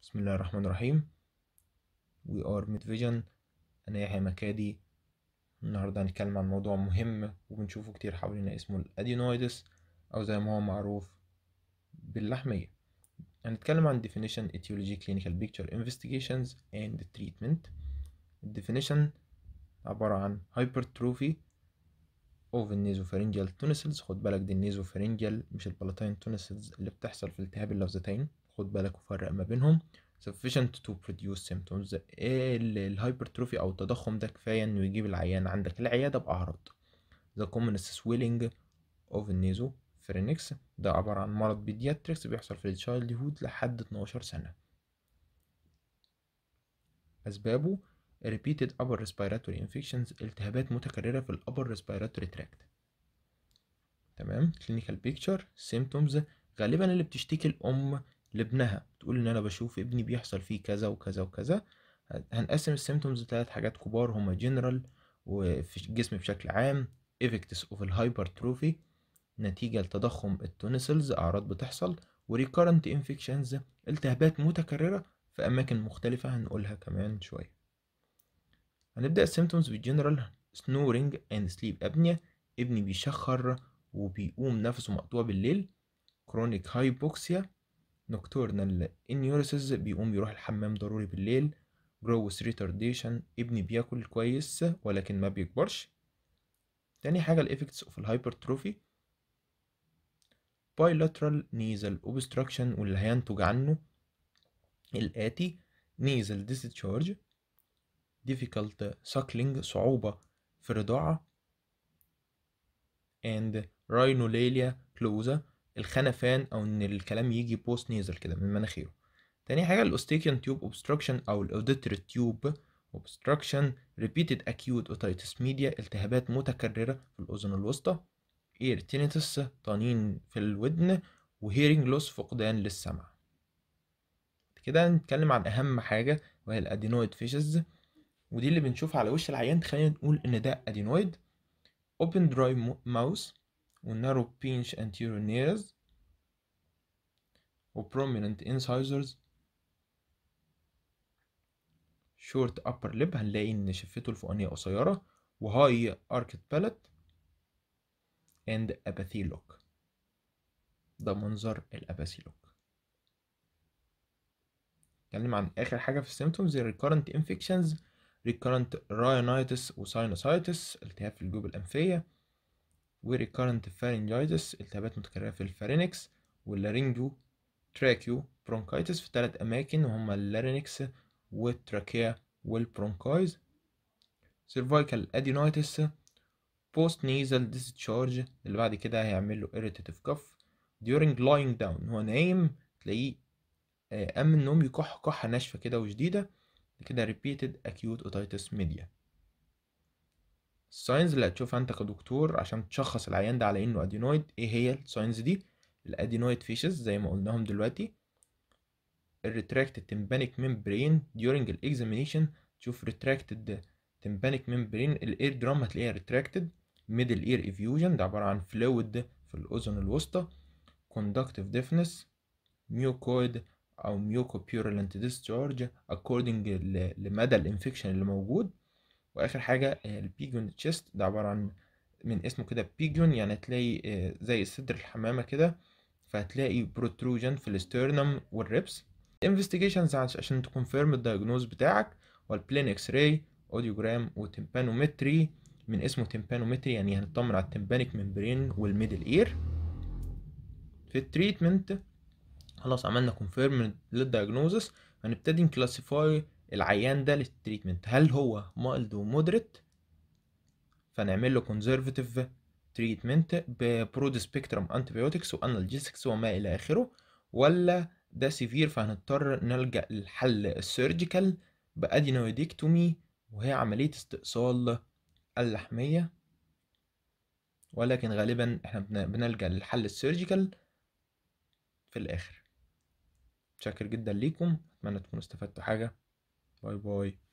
بسم الله الرحمن الرحيم We are Midvision أنا يحيى مكادي النهاردة هنتكلم عن موضوع مهم وبنشوفه كتير حوالينا اسمه الأدينويدس أو زي ما هو معروف باللحمية هنتكلم عن definition etiology clinical picture investigations and treatment الديفينيشن عبارة عن hypertrophy of النيزوفارينجال tonsils خد بالك دي النيزوفارينجال مش البلاتين tonsils اللي بتحصل في التهاب اللوزتين خد بالك وفرق ما بينهم sufficient to produce symptoms الهايبرتروفي او التضخم ده كفايه انه يجيب العيان عندك العياده باعراض the commonest swelling of النيزوفارينكس ده عباره عن مرض بيدياتريكس بيحصل في التشايلد هود لحد 12 سنه اسبابه repeated upper respiratory infections التهابات متكررة في الupper respiratory tract تمام clinical picture symptoms غالبا اللي بتشتكي الأم لابنها بتقول إن أنا بشوف ابني بيحصل فيه كذا وكذا وكذا هنقسم السيمتومز لثلاث حاجات كبار هما جنرال وفي الجسم بشكل عام effects of الهايبرتروفي نتيجة لتضخم التونسلز أعراض بتحصل وريكارنت infections التهابات متكررة في أماكن مختلفة هنقولها كمان شوية هنبدأ السيمتومز بالجنرال سنورنج اند سليب ابنيا ابني بيشخر وبيقوم نفسه مقطوع بالليل كرونيك هايبوكسيا نوكتورنال انيوريسز بيقوم يروح الحمام ضروري بالليل جروس ريتارديشن ابني بياكل كويس ولكن ما بيكبرش تاني حاجة الافكتس اوف الهايبرتروفي bilateral nasal obstruction واللي هينتج عنه الآتي nasal discharge difficult suckling صعوبة في الرضاعة and rhinolalia closa الخنفان أو إن الكلام يجي بوست نيزل كده من مناخيره تاني حاجة الأوستيكيان تيوب obstruction أو الأوديتري تيوب obstruction repeated acute otitis media التهابات متكررة في الأذن الوسطى ear tinnitus طنين في الودن وهيرنج لوس فقدان للسمع كده نتكلم عن أهم حاجة وهي الأدينويد فيشز ودي اللي بنشوفها على وش العيان خلينا نقول ان ده ادينويد open dry mouth و narrow pinch anterior nares و prominent incisors short upper lip هنلاقي ان شفته الفوقانية قصيرة و high arched palate and apathy look ده منظر الاباثي لوك نتكلم عن اخر حاجة في السيمتومز recurrent infections recurrent rhinitis وساينوسايتس التهاب في الجيوب الأنفية وريكارنت pharyngitis التهابات متكررة في الفارينكس واللارينجو تراكيو برونكايتس في ثلاث أماكن وهما اللارينكس والتراكيا والبرونكايز cervical adenitis post nasal discharge اللي بعد كده هيعمل له irritative cough during lying down هو نايم تلاقيه قام من النوم يكح كحة ناشفة كده وشديدة كده repeated acute otitis media الساينز اللي هتشوفها انت كدكتور عشان تشخص العيان ده على انه ادينويد ايه هي الساينز دي الادينويد فيشز زي ما قلناهم دلوقتي الريتراكتد tympanic membrane during الاكزامينيشن تشوف retracted tympanic membrane الاير درام هتلاقيها retracted middle ear effusion ده عبارة عن fluid في الأذن الوسطى conductive deafness mucoid او mucopurulent discharge according لمدى الانفكشن اللي موجود واخر حاجه البيجون تشيست ده عباره عن من اسمه كده بيجون يعني تلاقي زي صدر الحمامه كده فهتلاقي بروتروجن في الاسترنم والريبس انفستيجيشنز عشان تكونفيرم الدايجنوز بتاعك والبلين اكس راي اوديوجرام وتمبانومتري من اسمه تمبانومتري يعني هنطمن على التمبانيك ممبرين والميدل اير في التريتمنت خلاص عملنا كونفيرم للدايجنوزس هنبتدي نكلاسيفاي العيان ده للتريتمنت هل هو مايلد ومودريت فنعمل له كونزرفاتيف تريتمنت ببرود سبيكترم انتيبيوتكس وانالجيسكس وما الى اخره ولا ده سيفير فهنضطر نلجا للحل السيرجيكال بادينويدكتومي وهي عمليه استئصال اللحميه ولكن غالبا احنا بنلجا للحل السيرجيكال في الاخر شاكر جدا ليكم اتمنى تكونوا استفدتوا حاجه باي باي